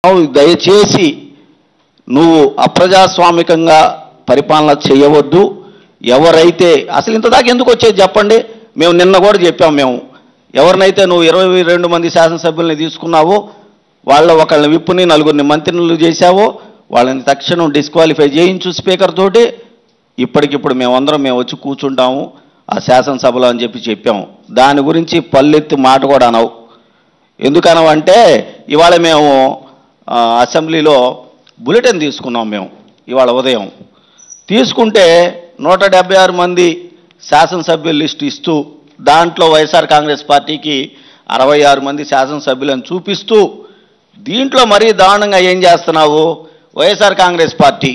నువ్వు దయచేసి నువ్వు అప్రజాస్వామికంగా పరిపాలన చేయవద్దు ఎవరైతే అసలు ఇంత దాకా ఎందుకు వచ్చేది చెప్పండి మేము నిన్న కూడా చెప్పాం మేము ఎవరినైతే నువ్వు ఇరవై రెండు మంది శాసనసభ్యుల్ని తీసుకున్నావో వాళ్ళ ఒకళ్ళని విప్పుని నలుగురిని మంత్రులు చేశావో వాళ్ళని తక్షణం డిస్క్వాలిఫై చేయించు స్పీకర్ తోటి ఇప్పటికిప్పుడు మేమందరం మేము వచ్చి కూర్చుంటాము ఆ శాసనసభలో అని చెప్పి చెప్పాము దాని గురించి పల్లెత్తి మాట కూడా అనవు ఎందుకనవంటే ఇవాళ మేము ఆ, అసెంబ్లీలో బులెటిన్ తీసుకున్నాం మేము ఇవాళ ఉదయం తీసుకుంటే నూట డెబ్బై ఆరు మంది శాసనసభ్యుల లిస్టు ఇస్తూ దాంట్లో వైఎస్ఆర్ కాంగ్రెస్ పార్టీకి అరవై ఆరు మంది శాసనసభ్యులను చూపిస్తూ దీంట్లో మరీ దారుణంగా ఏం చేస్తున్నావు వైఎస్ఆర్ కాంగ్రెస్ పార్టీ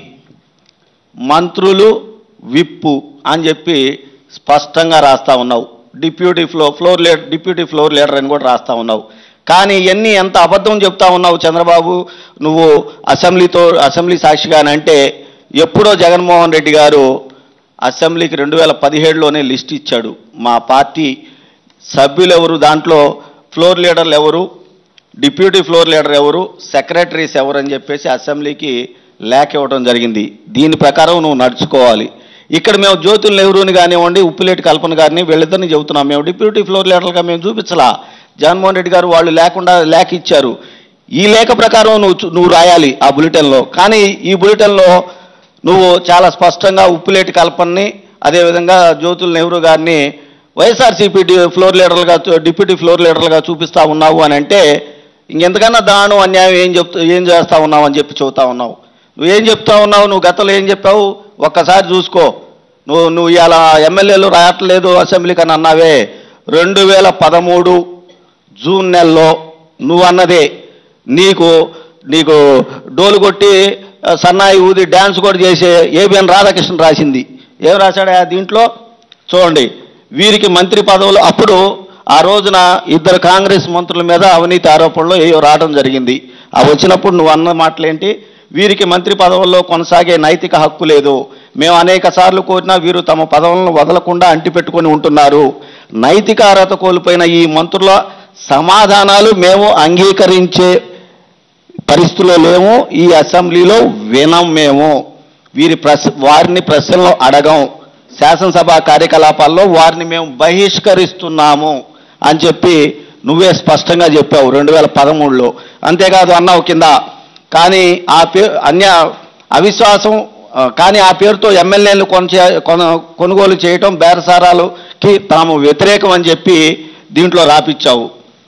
మంత్రులు విప్పు అని చెప్పి స్పష్టంగా రాస్తా ఉన్నావు deputy floor floor leader deputy floor leader అని కూడా రాస్తా ఉన్నావు కానీ ఇవన్నీ ఎంత అబద్ధం చెప్తా ఉన్నావు చంద్రబాబు నువ్వు అసెంబ్లీతో అసెంబ్లీ సాక్షిగానంటే ఎప్పుడో జగన్మోహన్ రెడ్డి గారు అసెంబ్లీకి రెండు వేల పదిహేడులోనే లిస్ట్ ఇచ్చాడు మా పార్టీ సభ్యులు ఎవరు దాంట్లో ఫ్లోర్ లీడర్లు ఎవరు డిప్యూటీ ఫ్లోర్ లీడర్ ఎవరు సెక్రటరీస్ ఎవరు అని చెప్పేసి అసెంబ్లీకి లేఖ ఇవ్వడం జరిగింది దీని ప్రకారం నువ్వు నడుచుకోవాలి ఇక్కడ మేము జ్యోతుల నెహ్రూని కానివ్వండి ఉప్పులేటి కల్పన గారిని వీళ్ళిద్దరిని చెబుతున్నాం మేము డిప్యూటీ ఫ్లోర్ లీడర్లుగా మేము చూపించలా జగన్మోహన్ రెడ్డి గారు వాళ్ళు లేకుండా లేఖ ఇచ్చారు ఈ లేఖ ప్రకారం నువ్వు చూ- నువ్వు రాయాలి ఆ బులెటిన్లో కానీ ఈ బులెటిన్లో నువ్వు చాలా స్పష్టంగా ఉప్పులేటి కల్పనని అదేవిధంగా జ్యోతుల నెహ్రూ గారిని వైఎస్ఆర్సీపీ డి- ఫ్లోర్ లీడర్లుగా చూ- డిప్యూటీ ఫ్లోర్ లీడర్లుగా చూపిస్తా ఉన్నావు అని అంటే ఇంకెంతకన్నా దాను అన్యాయం ఏం చెప్తూ ఏం చేస్తా ఉన్నావు అని చెప్పి చెబుతా ఉన్నావు నువ్వేం చెప్తా ఉన్నావు నువ్వు గతంలో ఏం చెప్పావు ఒక్కసారి చూసుకో నువ్వు నువ్వు ఇలా ఎమ్మెల్యేలు రావట్లేదు అసెంబ్లీకి అని అన్నావే రెండు వేల పదమూడు జూన్ నెలలో నువ్వు అన్నదే నీకు నీకు డోలు కొట్టి ఆ, సన్నాయి ఊది డ్యాన్స్ కూడా చేసే ఏబిఎన్ రాధాకృష్ణ రాసింది ఏం రాశాడా దీంట్లో చూడండి వీరికి మంత్రి పదవులు అప్పుడు ఆ రోజున ఇద్దరు కాంగ్రెస్ మంత్రుల మీద అవినీతి ఆరోపణలు ఏవో రావడం జరిగింది ఆ వచ్చినప్పుడు నువ్వు అన్న మాటలేంటి వీరికి మంత్రి పదవుల్లో కొనసాగే నైతిక హక్కు లేదు మేము అనేక సార్లు కోరినా వీరు తమ పదవులను వదలకుండా అంటిపెట్టుకొని ఉంటున్నారు నైతిక అర్హత కోల్పోయిన ఈ మంత్రుల సమాధానాలు మేము అంగీకరించే పరిస్థితుల్లో లేము ఈ అసెంబ్లీలో వినం మేము వీరి ప్రశ్ వారిని ప్రశ్నలు అడగం శాసనసభ కార్యకలాపాల్లో వారిని మేము బహిష్కరిస్తున్నాము అని చెప్పి నువ్వే స్పష్టంగా చెప్పావు రెండు వేల పదమూడులో అంతేకాదు అన్నావు కింద కానీ ఆ పే అన్య అవిశ్వాసం ఆ, కానీ ఆ పేరుతో ఎమ్మెల్యేలు కొనచే కొన కొనుగోలు చేయటం బేరసారాలకి తాము వ్యతిరేకం అని చెప్పి దీంట్లో రాపిచ్చావు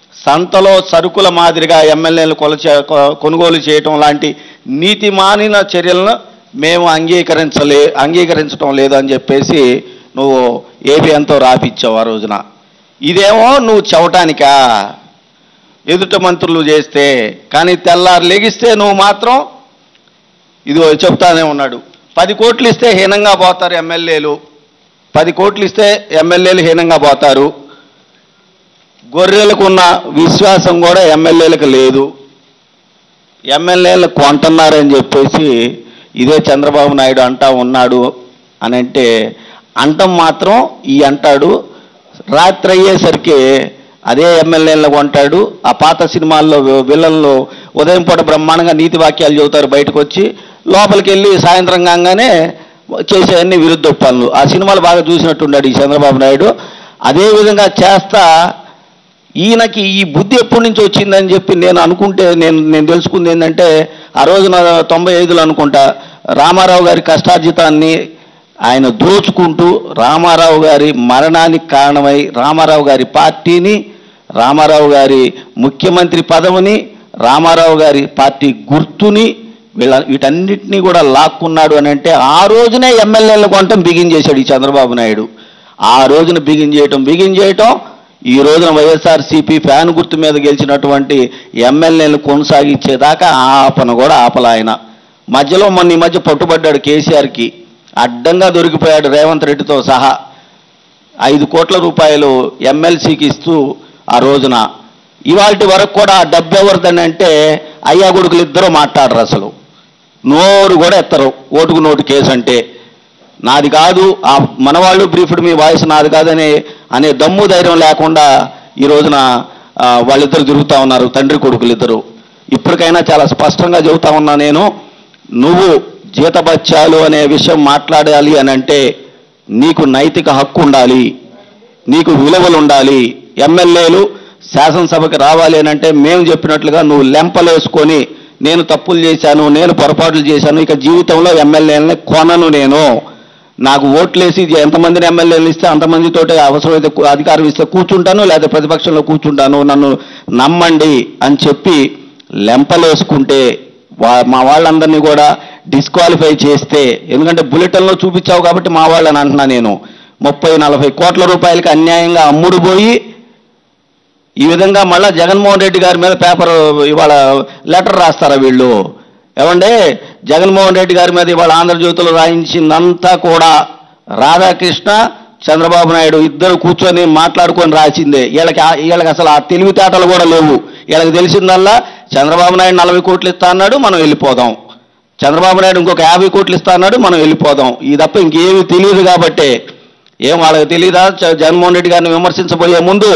సంతలో సరుకుల మాదిరిగా ఎమ్మెల్యేలు కొలచే కొ- కొనుగోలు చేయటం లాంటి నీతి మానిన చర్యలను మేము అంగీకరించలే అంగీకరించడం లేదు అని చెప్పేసి నువ్వు ఏబిఎన్తో రాపిచ్చావు ఆ రోజున ఇదేమో నువ్వు చెవటానికా ఎదుట మంత్రులు చేస్తే కానీ తెల్లారు లెగిస్తే నువ్వు మాత్రం ఇదిగో చెప్తానే ఉన్నాడు పది కోట్లు ఇస్తే హీనంగా పోతారు ఎమ్మెల్యేలు పది కోట్లు ఇస్తే ఎమ్మెల్యేలు హీనంగా పోతారు గొర్రెలకు ఉన్న విశ్వాసం కూడా ఎమ్మెల్యేలకు లేదు ఎమ్మెల్యేలు కొంటున్నారని చెప్పేసి ఇదే చంద్రబాబు నాయుడు అంటా ఉన్నాడు అని అంటే అంటం మాత్రం ఈ అంటాడు రాత్రి అయ్యేసరికి అదే ఎమ్మెల్యేలను కొంటాడు ఆ పాత సినిమాల్లో వి- విలన్లు ఉదయం పూట బ్రహ్మాండంగా నీతి వాక్యాలు చెబుతారు బయటకు వచ్చి లోపలికి వెళ్ళి సాయంత్రం కాగానే చేసే అన్ని విరుద్ధ పనులు ఆ సినిమాలు బాగా చూసినట్టున్నాడు ఈ చంద్రబాబు నాయుడు అదే విధంగా చేస్తా ఈయనకి ఈ బుద్ధి ఎప్పటి నుంచి వచ్చిందని చెప్పి నేను అనుకుంటే నేను నేను తెలుసుకుంది ఏంటంటే ఆ రోజున తొంభై ఐదులో అనుకుంటా రామారావు గారి కష్టార్జితాన్ని ఆయన దోచుకుంటూ రామారావు గారి మరణానికి కారణమై రామారావు గారి పార్టీని రామారావు గారి ముఖ్యమంత్రి పదవిని రామారావు గారి పార్టీ గుర్తుని వీళ్ళ వీటన్నిటినీ కూడా లాక్కున్నాడు అని అంటే ఆ రోజునే ఎమ్మెల్యేలను కొనటం బిగిన్ చేశాడు ఈ చంద్రబాబు నాయుడు ఆ రోజున బిగిన్ చేయటం బిగిన్ చేయటం ఈ రోజున వైఎస్ఆర్సీపీ ఫ్యాన్ గుర్తు మీద గెలిచినటువంటి ఎమ్మెల్యేలు కొనసాగించేదాకా ఆపన కూడా ఆపల ఆయన మధ్యలో మొన్న ఈ మధ్య పట్టుబడ్డాడు కేసీఆర్కి అడ్డంగా దొరికిపోయాడు రేవంత్ రెడ్డితో సహా ఐదు కోట్ల రూపాయలు ఎమ్మెల్సీకి ఇస్తూ ఆ రోజున ఇవాటి వరకు కూడా ఆ డబ్బు ఎవరిదని అంటే అయ్యా కొడుకులు ఇద్దరు మాట్లాడరు అసలు నోరు కూడా ఎత్తరు ఓటుకు నోటు కేసు అంటే నాది కాదు ఆ మనవాళ్ళు బ్రీఫ్డ్ మీ వాయిస్ నాది కాదనే అనే దమ్ము ధైర్యం లేకుండా ఈ రోజున ఆ, వాళ్ళిద్దరు తిరుగుతా ఉన్నారు తండ్రి కొడుకులు ఇద్దరు ఇప్పటికైనా చాలా స్పష్టంగా చెబుతా ఉన్నా నేను నువ్వు జీతబత్యాలు అనే విషయం మాట్లాడాలి అని అంటే నీకు నైతిక హక్కు ఉండాలి నీకు విలువలు ఉండాలి ఎమ్మెల్యేలు శాసనసభకి రావాలి అని అంటే మేము చెప్పినట్లుగా నువ్వు లెంపలేసుకొని నేను తప్పులు చేశాను నేను పొరపాట్లు చేశాను ఇక జీవితంలో ఎమ్మెల్యేలని కొనను నేను నాకు ఓట్లేసి ఎంతమందిని ఎమ్మెల్యేలు ఇస్తే అంతమందితోటి అవసరమైతే కు- అధికారం ఇస్తే కూర్చుంటాను లేదా ప్రతిపక్షంలో కూర్చుంటాను నన్ను నమ్మండి అని చెప్పి లెంపలేసుకుంటే వా మా వాళ్ళందరినీ కూడా డిస్క్వాలిఫై చేస్తే ఎందుకంటే బులెటిన్లో చూపించావు కాబట్టి మా వాళ్ళని అంటున్నా నేను ముప్పై నలభై కోట్ల రూపాయలకి అన్యాయంగా అమ్ముడు పోయి ఈ విధంగా మళ్ళా జగన్మోహన్ రెడ్డి గారి మీద పేపర్ ఇవాళ లెటర్ రాస్తారా వీళ్ళు ఏమంటే జగన్మోహన్ రెడ్డి గారి మీద ఇవాళ ఆంధ్రజ్యోతిలో రాయించిందంతా కూడా రాధాకృష్ణ చంద్రబాబు నాయుడు ఇద్దరు కూర్చొని మాట్లాడుకొని రాసిందే వీళ్ళకి ఆ- వీళ్ళకి అసలు ఆ తెలివితేటలు కూడా లేవు వీళ్ళకి తెలిసిందల్లా చంద్రబాబు నాయుడు నలభై కోట్లు ఇస్తా అన్నాడు మనం వెళ్ళిపోదాం చంద్రబాబు నాయుడు ఇంకొక యాభై కోట్లు ఇస్తా అన్నాడు మనం వెళ్ళిపోదాం ఈ తప్ప ఇంకేమీ తెలియదు కాబట్టే ఏం వాళ్ళకి తెలియదా చ- జగన్మోహన్ రెడ్డి గారిని విమర్శించబోయే ముందు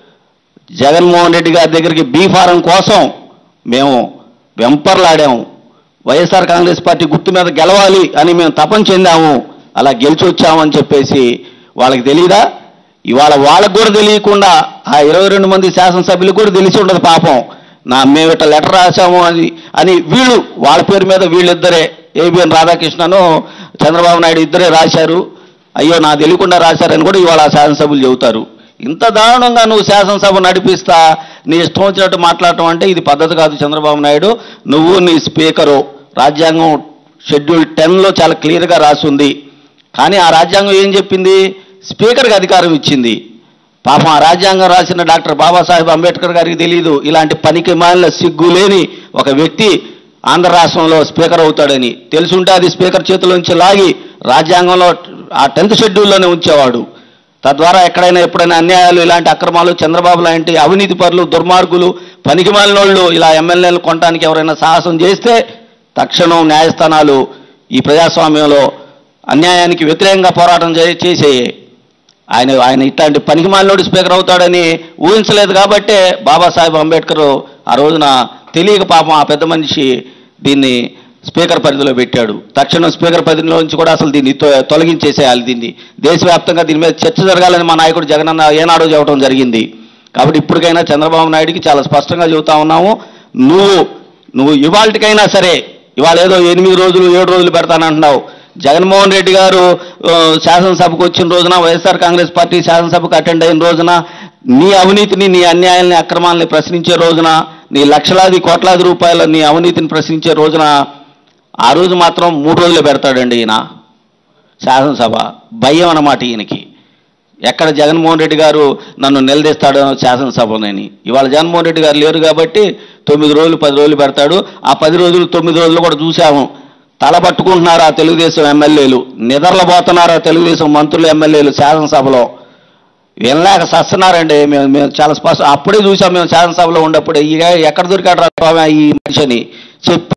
జగన్మోహన్ రెడ్డి గారి దగ్గరికి బీ ఫారం కోసం మేము వెంపర్లాడాము వైఎస్ఆర్ కాంగ్రెస్ పార్టీ గుర్తు మీద గెలవాలి అని మేము తపన చెందాము అలా గెలిచి వచ్చామని చెప్పేసి వాళ్ళకి తెలియదా ఇవాళ వాళ్ళకు కూడా తెలియకుండా ఆ ఇరవై రెండు మంది శాసనసభ్యులకు కూడా తెలిసి ఉండదు పాపం నా మేము ఇట్లా లెటర్ రాశాము అని అని వీళ్ళు వాళ్ళ పేరు మీద వీళ్ళిద్దరే ఏబిఎన్ రాధాకృష్ణను చంద్రబాబు నాయుడు ఇద్దరే రాశారు అయ్యో నా తెలియకుండా రాశారని కూడా ఇవాళ ఆ శాసనసభ్యులు చెబుతారు ఇంత దారుణంగా నువ్వు శాసనసభ నడిపిస్తా నీ ఇష్టం వచ్చినట్టు మాట్లాడటం అంటే ఇది పద్ధతి కాదు చంద్రబాబు నాయుడు నువ్వు నీ స్పీకరు రాజ్యాంగం షెడ్యూల్ టెన్లో చాలా క్లియర్గా రాసింది కానీ ఆ రాజ్యాంగం ఏం చెప్పింది స్పీకర్కి అధికారం ఇచ్చింది పాపం ఆ రాజ్యాంగం రాసిన డాక్టర్ బాబాసాహెబ్ అంబేద్కర్ గారికి తెలియదు ఇలాంటి పనికి మాలిన సిగ్గు లేని ఒక వ్యక్తి ఆంధ్ర రాష్ట్రంలో స్పీకర్ అవుతాడని తెలుసుంటే అది స్పీకర్ చేతిలోంచి లాగి రాజ్యాంగంలో ఆ టెన్త్ షెడ్యూల్లోనే ఉంచేవాడు తద్వారా ఎక్కడైనా ఎప్పుడైనా అన్యాయాలు ఇలాంటి అక్రమాలు చంద్రబాబు లాంటి అవినీతి పరులు దుర్మార్గులు పనికి మాలినోళ్ళు ఇలా ఎమ్మెల్యేలు కొనడానికి ఎవరైనా సాహసం చేస్తే తక్షణం న్యాయస్థానాలు ఈ ప్రజాస్వామ్యంలో అన్యాయానికి వ్యతిరేకంగా పోరాటం చే- చేసేయే ఆయన ఆయన ఇట్లాంటి పనికి మాలినోడు స్పీకర్ అవుతాడని ఊహించలేదు కాబట్టే బాబాసాహెబ్ అంబేద్కర్ ఆ రోజున తెలియక పాపం ఆ పెద్ద మనిషి దీన్ని స్పీకర్ పరిధిలో పెట్టాడు తక్షణం స్పీకర్ పరిధిలో నుంచి కూడా అసలు దీన్ని తొ- తొలగించేసేయాలి దీన్ని దేశవ్యాప్తంగా దీని మీద చర్చ జరగాలని మా నాయకుడు జగనన్న ఏనాడో చెప్పడం జరిగింది కాబట్టి ఇప్పటికైనా చంద్రబాబు నాయుడికి చాలా స్పష్టంగా చెబుతా ఉన్నాము నువ్వు నువ్వు ఇవాళకైనా సరే ఇవాళ ఏదో ఎనిమిది రోజులు ఏడు రోజులు పెడతానంటున్నావు జగన్మోహన్ రెడ్డి గారు ఆ, శాసనసభకు వచ్చిన రోజున వైఎస్ఆర్ కాంగ్రెస్ పార్టీ శాసనసభకు అటెండ్ అయిన రోజున నీ అవినీతిని నీ అన్యాయాల్ని అక్రమాలని ప్రశ్నించే రోజున నీ లక్షలాది కోట్లాది రూపాయల నీ అవినీతిని ప్రశ్నించే రోజున ఆ రోజు మాత్రం మూడు రోజులు పెడతాడండి ఈయన శాసనసభ భయం అన్నమాట ఈయనకి ఎక్కడ జగన్మోహన్ రెడ్డి గారు నన్ను నిలదీస్తాడు శాసనసభనని ఇవాళ జగన్మోహన్ రెడ్డి గారు లేరు కాబట్టి తొమ్మిది రోజులు పది రోజులు పెడతాడు ఆ పది రోజులు తొమ్మిది రోజులు కూడా చూసాము తల పట్టుకుంటున్నారు ఆ తెలుగుదేశం ఎమ్మెల్యేలు నిద్రలబోతున్నారు ఆ తెలుగుదేశం మంత్రులు ఎమ్మెల్యేలు శాసనసభలో వినలేక సస్తున్నారండి మేము మేము చాలా స్పష్టం అప్పుడే చూసాం మేము శాసనసభలో ఉన్నప్పుడే ఇక ఎక్కడ దొరికాడు రా స్వామి ఈ మనిషిని చెప్పి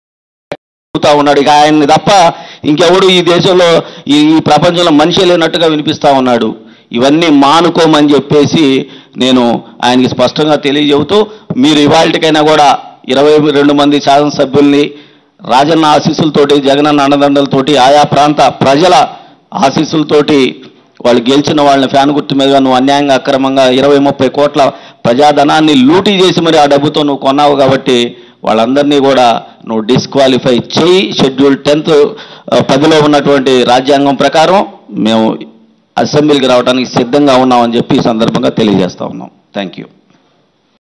చెబుతా ఉన్నాడు ఇక ఆయన్ని తప్ప ఇంకెవడు ఈ దేశంలో ఈ ఈ ప్రపంచంలో మనిషి లేనట్టుగా వినిపిస్తా ఉన్నాడు ఇవన్నీ మానుకోమని చెప్పేసి నేను ఆయనకి స్పష్టంగా తెలియజెబుతూ మీరు ఇవాళకైనా కూడా ఇరవై రెండు మంది శాసనసభ్యుల్ని రాజన్న ఆశీస్సులతోటి జగనన్న అండదండలతోటి ఆయా ప్రాంత ప్రజల ఆశీస్సులతోటి వాళ్ళు గెలిచిన వాళ్ళని ఫ్యాన్ గుర్తు మీద నువ్వు అన్యాయంగా అక్రమంగా ఇరవై ముప్పై కోట్ల ప్రజాధనాన్ని లూటీ చేసి మరి ఆ డబ్బుతో నువ్వు కొన్నావు కాబట్టి వాళ్ళందరినీ కూడా నువ్వు డిస్క్వాలిఫై చేయి షెడ్యూల్ టెన్త్ పదిలో ఉన్నటువంటి రాజ్యాంగం ప్రకారం మేము అసెంబ్లీకి రావడానికి సిద్ధంగా ఉన్నామని చెప్పి ఈ సందర్భంగా తెలియజేస్తా ఉన్నాం థ్యాంక్ యూ